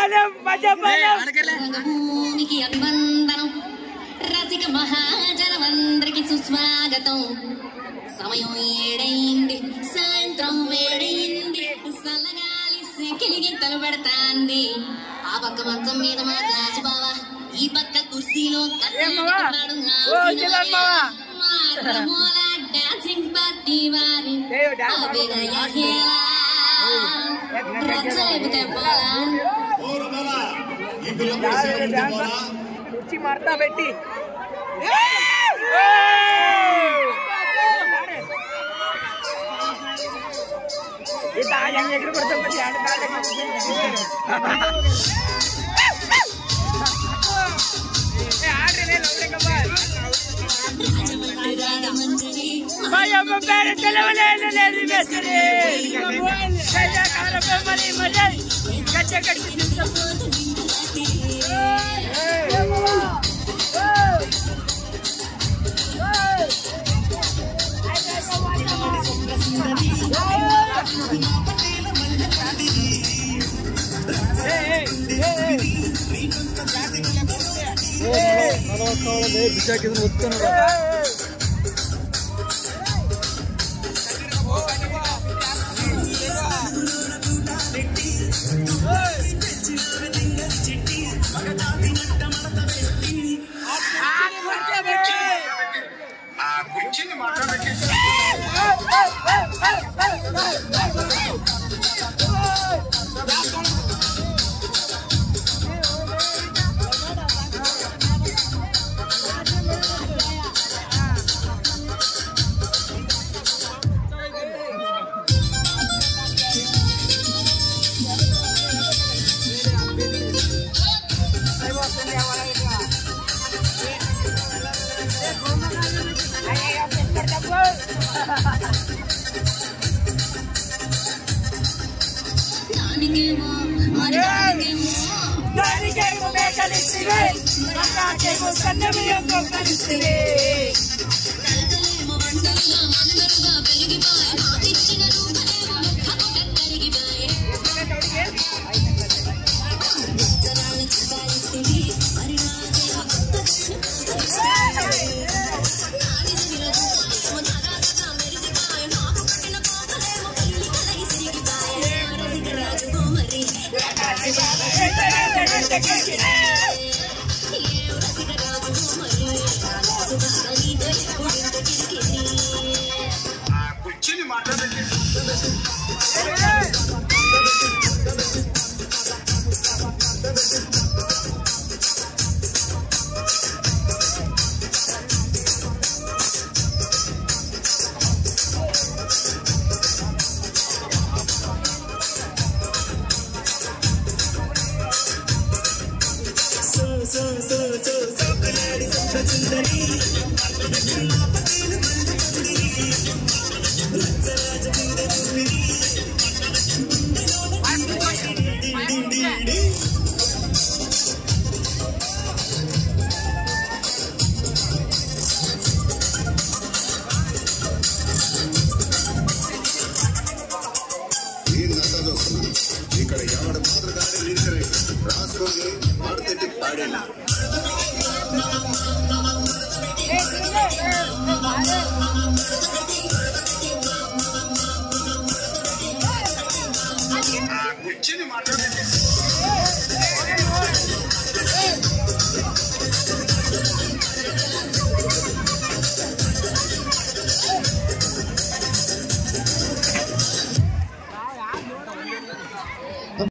మజాపానం మజాపానం రంగభూమికి అభివందనం రసిక మహాజనమందరికి సుస్వాగతం సమయం ఏడైంది సాయంత్రం వేడైంది సల్లగాలి సెకిలిగింతలు పెడతాంది ఆ పక్క మంచం మీద మా దాసు బావ ఈ పక్క కుర్చీలో ఏమ్మా? ఓ, చిల్లర మావా. డాన్సింగ్ పార్టీ వారి ఏయ్, డాన్స్ అభినయ హేళ. రచ్చలేపితే పోలా కుర్చీ మడతా పెట్టి ఈ తాజంగా ఎగురు పడుతుంది ఆడ భయమ్మ పేరు తెలవలేదు లేదు మెచ్చరి కళ్యాణ మరి మరి కచ్చ కట్టి ఆ కుర్చీని మాట్లాడబెట్టేసి దానికేమో మరి దానికేమో దానికేమో మేకలిస్తివే నాకేమో సన్నమియంగా కలిస్తివే కలకలేమో మండలుగా మందరుగా పెరిగిపాయే నాకిచ్చిన రూపలేమో ముఖము కరిగిపాయే ఉత్తరాల చిత్తాలిస్తివి మరి నాకేమో నాది సిరిల రూపలేమో తగాదగా మెరిసిపాయే నాకు కట్టిన కోతలేమో కలిగి కలగి సిరిగిపాయే రసిక రాజుకో మరి ఏ రసిక రాజుకో మరి సుఖంగా నీతో ఎప్పుడింత కిరికిరి ఆ కుర్చీని మాట్లాడబెట్టేసి నేను నచ్చ చూస్తున్నా ఇక్కడ ఎవడ మాత్రం కానీ లిరికరే రాసుకొని పాడుతుంటే పాడేలా ఆ కుర్చీని మాట్లాడ